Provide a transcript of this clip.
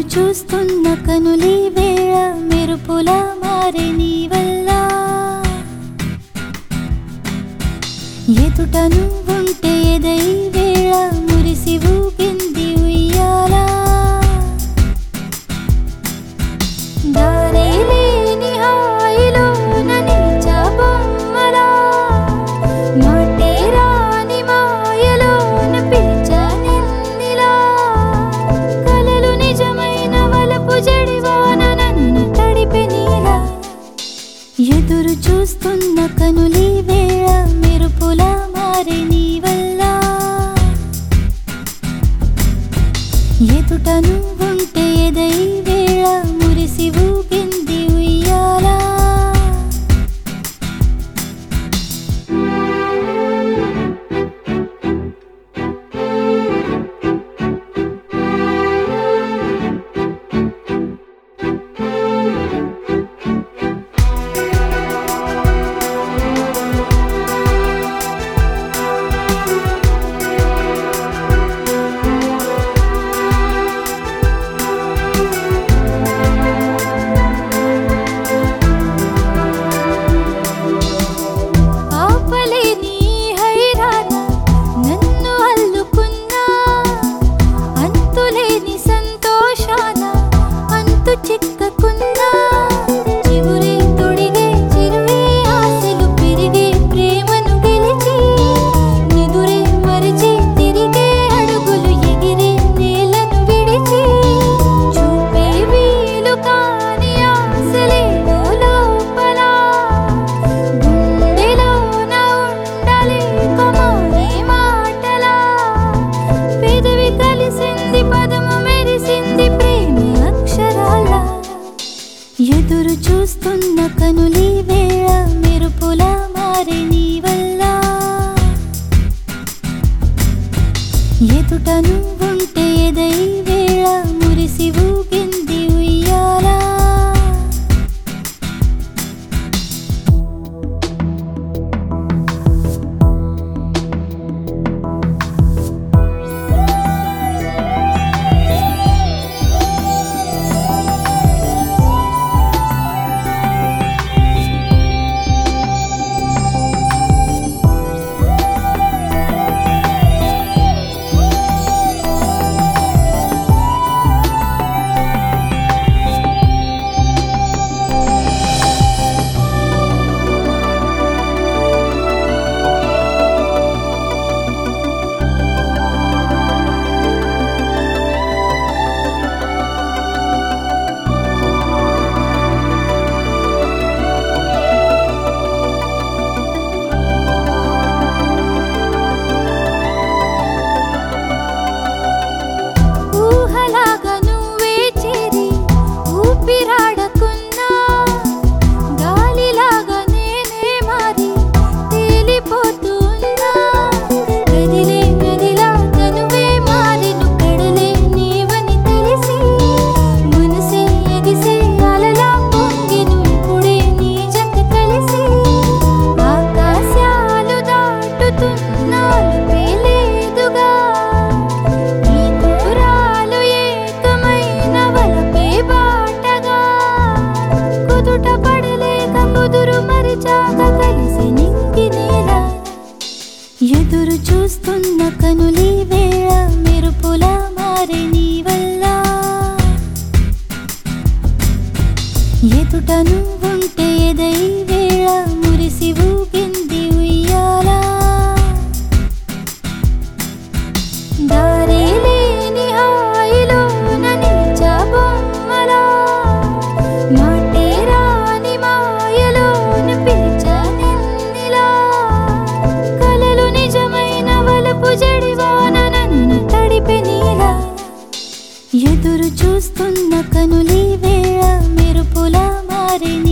చూస్తున్న కనులీ వేళ మెరుపుల మారే నీ వల్ల ఎదుట నువ్వుంటే ఎదై వేళ మురిసి ఊగింది ఉయ్యాలా దారే లేని హాయిలోన నిలిచా బొమ్మలా మాటే రాని మాయలోన పిలిచా నిన్నిలా కలలు నిజమైన వలపు జడివాన నన్ను తడిపె నీలా ఎదురు చూస్తున్న కనులీ వేళ మెరుపుల మారే నీ వల్ల ఎదుట నువ్వుంటే ఎదై వేళ మురిసి ఊగింది ఉయ్యాలా ఆపలేని హైరాణ నన్ను అల్లుకున్నా అంతులేని సంతోషాన అంతు చిక్కకున్నా చిగురే తొడిగే చిరువే ఆశలు పెరిగే ప్రేమను గెలిచి నిదురే మరిచి తిరిగే అడుగులు ఎగిరే నేలను విడిచి చూపే వీలు కాని ఆశలే లోపల గుండెలోన ఉండలేక మానే మాటలా పెదవి కలిసింది పదము మెరిసింది ప్రేమ అక్షరాల ఎదురు చూస్తున్న కనులీ వేళ మెరుపుల మారే నీ వల్ల ఎదుట నువ్వుంటే ఎదై వేళ మురిసి ఊగింది ఉయ్యాలా ఊహలాగా నువ్వే చేరి ఊపిరాడకున్నా గాలిలాగా నేనే మారి తేలిపోతున్నా కదిలే నదిలా తనువే మారెను కడలే నీవని తెలిసి మనసే ఎగిసే అలలా పొంగెను ఇప్పుడే నీ జత కలిసి ఆకాశాలు దాటుతున్నాను పేలేదుగా ఈ దూరాలు ఏకమైన వలపే బాటగా కుదుట పడలేక కుదురు మరిచాక కలిసి నింగి నేల ఎదురు చూస్తున్న కనులీ వేళ మెరుపుల మారే నీ వల్ల ఎదుట నువ్వుంటే ఎదై వేళ మురిసి ఊగింది ఉయ్యాలా దారే లేని హాయిలోన నిలిచా బొమ్మలా మాటే రాని మాయలోన పిలిచా నిన్నిలా కలలు నిజమైన వలపు జడివాన నన్ను తడిపె నీలా ఎదురు చూస్తున్న కనులీ వేళ మెరుపుల మారే